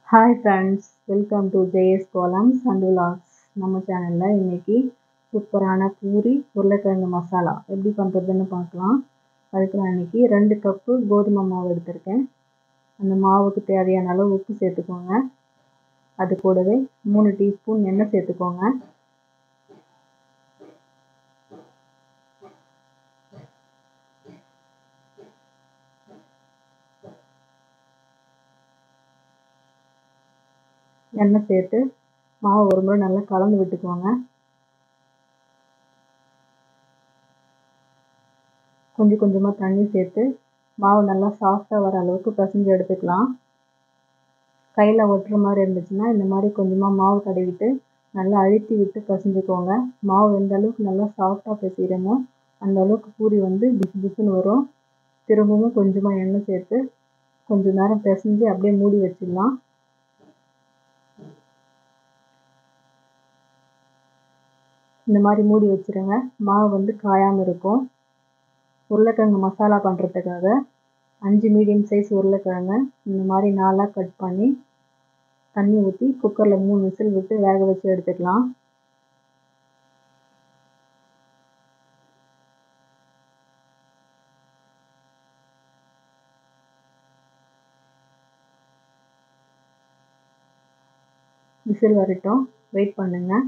hi friends welcome to JS kolams and vlogs நம்ம சேனலில் இன்றைக்கி சூப்பரான பூரி உருளைக்கிழங்கு மசாலா எப்படி பண்ணுறதுன்னு பார்க்கலாம் அதுக்கு நான் இன்றைக்கி ரெண்டு கப்பு கோதுமை மாவு எடுத்திருக்கேன் அந்த மாவுக்கு தேவையான அளவு உப்பு சேர்த்துக்கோங்க அது கூடவே மூணு டீஸ்பூன் எண்ணெய் சேர்த்துக்கோங்க எண்ணெய் சேர்த்து மாவு ஒரு முறை நல்லா கலந்து விட்டுக்கோங்க கொஞ்சம் கொஞ்சமாக தண்ணி சேர்த்து மாவு நல்லா சாஃப்டாக வர அளவுக்கு பிசைஞ்சு எடுத்துக்கலாம் கையில் ஒட்டுற மாதிரி இருந்துச்சுன்னா இந்த மாதிரி கொஞ்சமாக மாவு தடவிட்டு நல்லா அழுத்தி விட்டு பிசைஞ்சுக்கோங்க மாவு எந்த அளவுக்கு நல்லா சாஃப்டாக பிசைகிறமோ அந்த அளவுக்கு பூரி வந்து புசு புசுன்னு வரும் திரும்பவும் கொஞ்சமாக எண்ணெய் சேர்த்து கொஞ்சம் நேரம் பிசைஞ்சு அப்படியே மூடி வச்சிடலாம் இந்த மாதிரி மூடி வச்சுருங்க மாவு வந்து காயாமல் இருக்கும் உருளைக்கிழங்கு மசாலா பண்ணுறதுக்காக அஞ்சு மீடியம் சைஸ் உருளைக்கிழங்க இந்த மாதிரி நாலாக கட் பண்ணி தண்ணி ஊற்றி குக்கரில் மூணு விசில் விட்டு வேக வச்சு எடுத்துக்கலாம் விசில் வரட்டும் வெயிட் பண்ணுங்கள்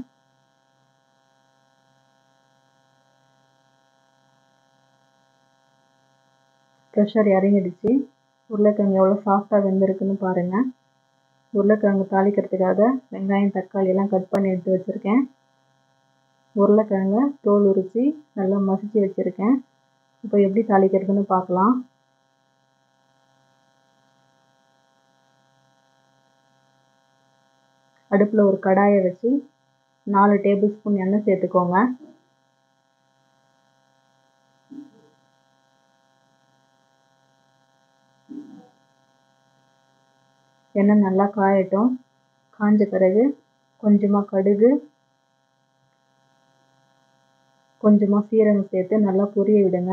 ப்ரெஷர் இறங்கிடுச்சு உருளைக்கிழங்கு எவ்வளோ சாஃப்டாக வெந்திருக்குன்னு பாருங்கள் உருளைக்கிழங்கு தாளிக்கிறதுக்காக வெங்காயம் தக்காளி எல்லாம் கட் பண்ணி எடுத்து வச்சுருக்கேன் உருளைக்கிழங்க தோல் உரித்து நல்லா மசிச்சு வச்சுருக்கேன் இப்போ எப்படி தாளிக்கிறதுன்னு பார்க்கலாம் அடுப்பில் ஒரு கடாயை வச்சு நாலு டேபிள் ஸ்பூன் எண்ணெய் சேர்த்துக்கோங்க எண்ணெய் நல்லா காயட்டும் காஞ்ச பிறகு கொஞ்சமாக கடுகு கொஞ்சமாக சீரகம் சேர்த்து நல்லா பொரிய விடுங்க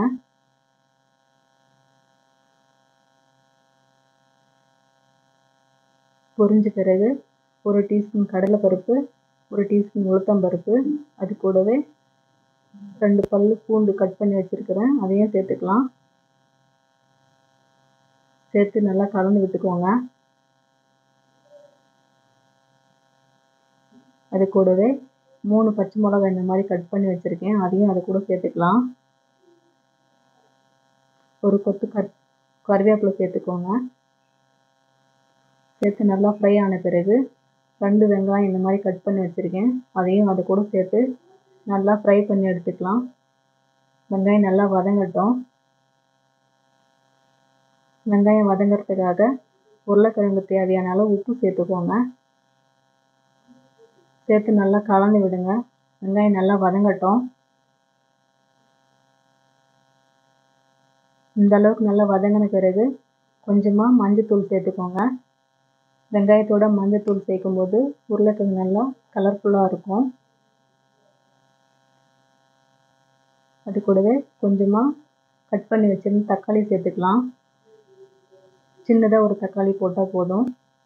பொரிஞ்ச பிறகு ஒரு டீஸ்பூன் கடலைப்பருப்பு ஒரு டீஸ்பூன் உளுத்தம்பருப்பு அது கூடவே ரெண்டு பல் பூண்டு கட் பண்ணி வச்சுருக்கிறேன் அதையும் சேர்த்துக்கலாம் சேர்த்து நல்லா கலந்து விட்டுக்கோங்க அது கூடவே மூணு பச்சை மிளகாய் இந்த மாதிரி கட் பண்ணி வச்சுருக்கேன் அதையும் அது கூட சேர்த்துக்கலாம் ஒரு கொத்து கட் கருவேப்பிலை சேர்த்துக்கோங்க சேர்த்து நல்லா ஃப்ரை ஆன பிறகு ரெண்டு வெங்காயம் இந்த மாதிரி கட் பண்ணி வச்சுருக்கேன் அதையும் அது கூட சேர்த்து நல்லா ஃப்ரை பண்ணி எடுத்துக்கலாம் வெங்காயம் நல்லா வதங்கட்டும் வெங்காயம் வதங்கிறதுக்காக உருளைக்கிழங்கு தேவையான அளவு உப்பு சேர்த்துக்கோங்க சேர்த்து நல்லா கலந்து விடுங்க வெங்காயம் நல்லா வதங்கட்டும் இந்த அளவுக்கு நல்லா வதங்கின பிறகு கொஞ்சமாக மஞ்சத்தூள் சேர்த்துக்கோங்க வெங்காயத்தோட மஞ்சத்தூள் சேர்க்கும்போது உருளைக்கிழங்கு நல்லா கலர்ஃபுல்லாக இருக்கும் அது கூடவே கொஞ்சமாக கட் பண்ணி வச்சிருந்து தக்காளி சேர்த்துக்கலாம் சின்னதாக ஒரு தக்காளி போட்டால் போதும்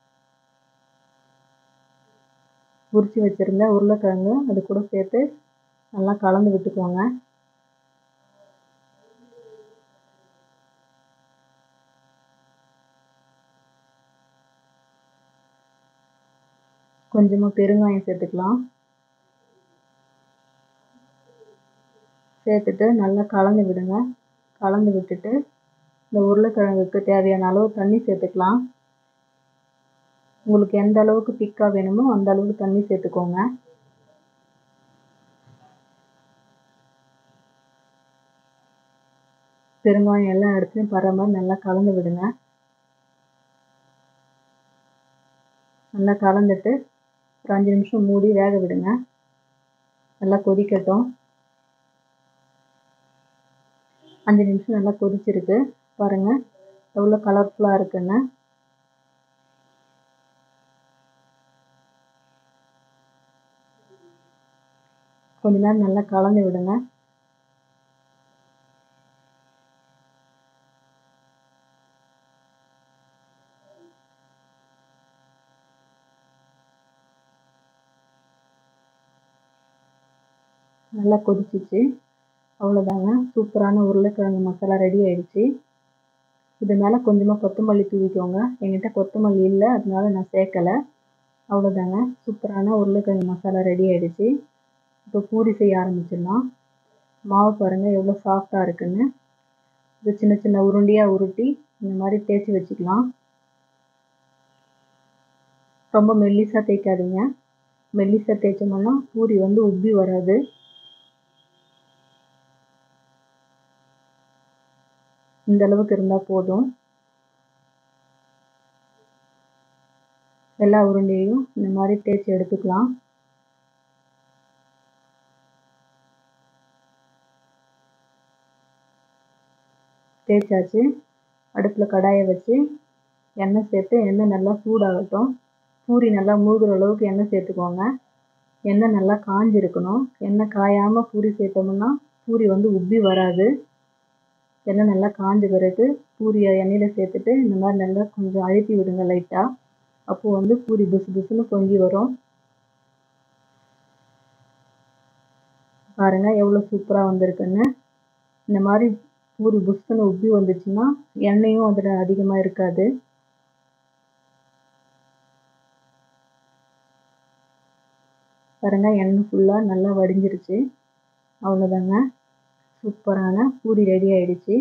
உரித்து வச்சுருந்த உருளைக்கிழங்கு அது கூட சேர்த்து நல்லா கலந்து விட்டுக்கோங்க கொஞ்சமாக பெருங்காயம் சேர்த்துக்கலாம் சேர்த்துட்டு நல்லா கலந்து விடுங்க கலந்து விட்டுட்டு இந்த உருளைக்கிழங்குக்கு தேவையான அளவு தண்ணி சேர்த்துக்கலாம் உங்களுக்கு எந்த அளவுக்கு திக்காக வேணுமோ அந்த அளவுக்கு தண்ணி சேர்த்துக்கோங்க பெருங்காயம் எல்லா இடத்துலையும் படுற மாதிரி நல்லா கலந்து விடுங்க நல்லா கலந்துட்டு ஒரு அஞ்சு நிமிஷம் மூடி வேக விடுங்க நல்லா கொதிக்கட்டும் அஞ்சு நிமிஷம் நல்லா கொதிச்சிருக்கு பாருங்கள் எவ்வளோ கலர்ஃபுல்லாக இருக்குன்னு கொஞ்ச நேரம் நல்லா கலந்து விடுங்க நல்லா கொதிச்சிச்சு அவ்வளோதாங்க சூப்பரான உருளைக்கிழங்கு மசாலா ரெடி ஆயிடுச்சு இது மேலே கொஞ்சமாக கொத்தமல்லி தூவிக்கோங்க என்கிட்ட கொத்தமல்லி இல்லை அதனால நான் சேர்க்கலை அவ்வளோதாங்க சூப்பரான உருளைக்கிழங்கு மசாலா ரெடி ஆயிடுச்சு இப்போ பூரி செய்ய ஆரம்பிச்சிடலாம் மாவு பாருங்கள் எவ்வளோ சாஃப்டாக இருக்குன்னு இது சின்ன சின்ன உருண்டையாக உருட்டி இந்த மாதிரி தேய்ச்சி வச்சுக்கலாம் ரொம்ப மெல்லிசாக தேய்க்காதீங்க மெல்லிசாக தேய்ச்சோம்னா பூரி வந்து உப்பி வராது இந்த அளவுக்கு இருந்தால் போதும் எல்லா உருண்டையும் இந்த மாதிரி தேய்ச்சி எடுத்துக்கலாம் தேய்ச்சாச்சு அடுப்பில் கடாயை வச்சு எண்ணெய் சேர்த்து எண்ணெய் நல்லா சூடாகட்டும் பூரி நல்லா மூழ்கிற அளவுக்கு எண்ணெய் சேர்த்துக்கோங்க எண்ணெய் நல்லா காஞ்சிருக்கணும் எண்ணெய் காயாமல் பூரி சேர்த்தோம்னா பூரி வந்து உப்பி வராது எண்ணெய் நல்லா காஞ்ச பிறகு பூரியை எண்ணெயில் சேர்த்துட்டு இந்த மாதிரி நல்லா கொஞ்சம் அழுத்தி விடுங்க லைட்டாக அப்போது வந்து பூரி புசு புசுன்னு பொங்கி வரும் பாருங்கள் எவ்வளோ சூப்பராக வந்திருக்குன்னு இந்த மாதிரி பூரி புஷ்ஷுன்னு உப்பி வந்துச்சுன்னா எண்ணெயும் அதில் அதிகமாக இருக்காது பாருங்கள் எண்ணெய் ஃபுல்லாக நல்லா வடிஞ்சிருச்சு அவ்வளோதாங்க சூப்பரான பூரி ரெடி ஆயிடுச்சு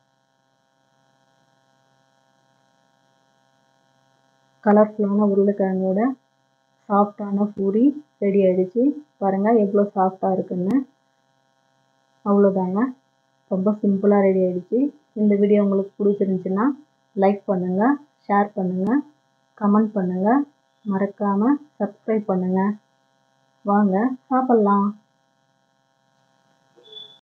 கலர்ஃபுல்லான உருளைக்கிழங்கோட சாஃப்டான பூரி ரெடி ஆயிடுச்சு பாருங்கள் எவ்வளோ சாஃப்டாக இருக்குன்னு அவ்வளோதாங்க ரொம்ப சிம்பிளாக ரெடி ஆயிடுச்சு இந்த வீடியோ உங்களுக்கு பிடிச்சிருந்துச்சின்னா லைக் பண்ணுங்கள் ஷேர் பண்ணுங்கள் கமெண்ட் பண்ணுங்கள் மறக்காமல் சப்ஸ்கிரைப் பண்ணுங்கள் வாங்க சாப்பிட்லாம்